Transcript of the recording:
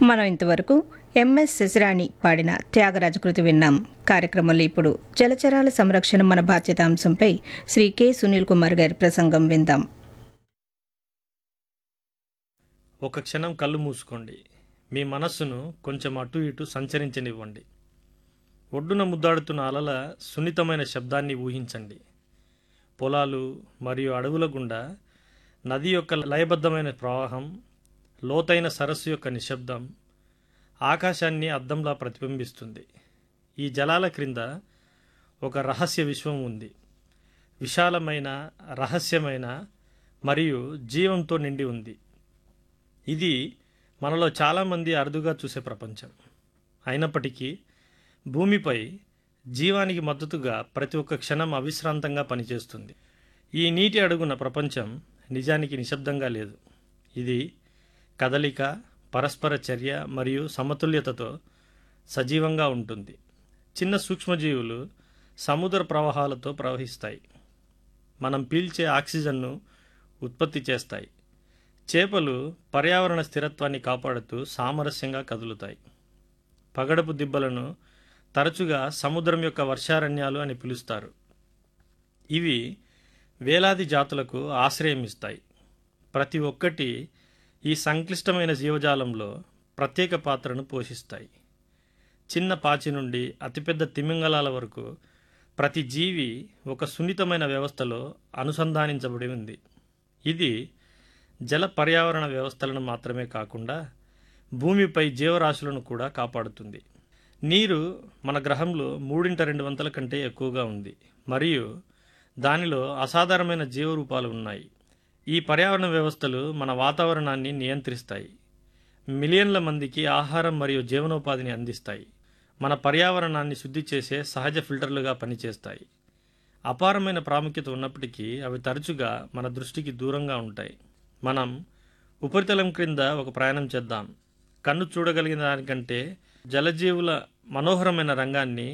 మనం ఇంతవరకు ఎంఎస్ శశిరాణి పాడిన త్యాగరాజ కృతి విన్నాం కార్యక్రమంలో ఇప్పుడు జలచరాల సంరక్షణ మన బాధ్యత అంశంపై శ్రీ కె సునీల్ కుమార్ గారి ప్రసంగం విందాం ఒక క్షణం కళ్ళు మూసుకోండి మీ మనస్సును కొంచెం అటు ఇటు సంచరించనివ్వండి ఒడ్డున ముద్దాడుతున్న అలల సున్నితమైన శబ్దాన్ని ఊహించండి పొలాలు మరియు అడవుల గుండా నది యొక్క లయబద్ధమైన ప్రవాహం లోతైన సరస్సు యొక్క నిశ్శబ్దం ఆకాశాన్ని అద్దంలా ప్రతిబింబిస్తుంది ఈ జలాల క్రింద ఒక రహస్య విశ్వం ఉంది విశాలమైన రహస్యమైన మరియు జీవంతో నిండి ఉంది ఇది మనలో చాలామంది అరుదుగా చూసే ప్రపంచం అయినప్పటికీ భూమిపై జీవానికి మద్దతుగా ప్రతి ఒక్క క్షణం అవిశ్రాంతంగా పనిచేస్తుంది ఈ నీటి అడుగున ప్రపంచం నిజానికి నిశ్శబ్దంగా లేదు ఇది కదలిక పరస్పర చర్య మరియు సమతుల్యతతో సజీవంగా ఉంటుంది చిన్న సూక్ష్మజీవులు సముద్ర ప్రవాహాలతో ప్రవహిస్తాయి మనం పీల్చే ఆక్సిజన్ను ఉత్పత్తి చేస్తాయి చేపలు పర్యావరణ స్థిరత్వాన్ని కాపాడుతూ సామరస్యంగా కదులుతాయి పగడపు దిబ్బలను తరచుగా సముద్రం యొక్క వర్షారణ్యాలు అని పిలుస్తారు ఇవి వేలాది జాతులకు ఆశ్రయం ఇస్తాయి ప్రతి ఒక్కటి ఈ సంక్లిష్టమైన జీవజాలంలో ప్రత్యేక పాత్రను పోషిస్తాయి చిన్న పాచి నుండి అతిపెద్ద తిమింగలాల వరకు ప్రతి జీవి ఒక సున్నితమైన వ్యవస్థలో అనుసంధానించబడి ఉంది ఇది జల పర్యావరణ వ్యవస్థలను మాత్రమే కాకుండా భూమిపై జీవరాశులను కూడా కాపాడుతుంది నీరు మన గ్రహంలో మూడింట రెండు వందల కంటే ఎక్కువగా ఉంది మరియు దానిలో అసాధారణమైన జీవరూపాలు ఉన్నాయి ఈ పర్యావరణ వ్యవస్థలు మన వాతావరణాన్ని నియంత్రిస్తాయి మిలియన్ల మందికి ఆహారం మరియు జీవనోపాధిని అందిస్తాయి మన పర్యావరణాన్ని శుద్ధి చేసే సహజ ఫిల్టర్లుగా పనిచేస్తాయి అపారమైన ప్రాముఖ్యత ఉన్నప్పటికీ అవి తరచుగా మన దృష్టికి దూరంగా ఉంటాయి మనం ఉపరితలం క్రింద ఒక ప్రయాణం చేద్దాం కన్ను చూడగలిగిన దానికంటే జలజీవుల మనోహరమైన రంగాన్ని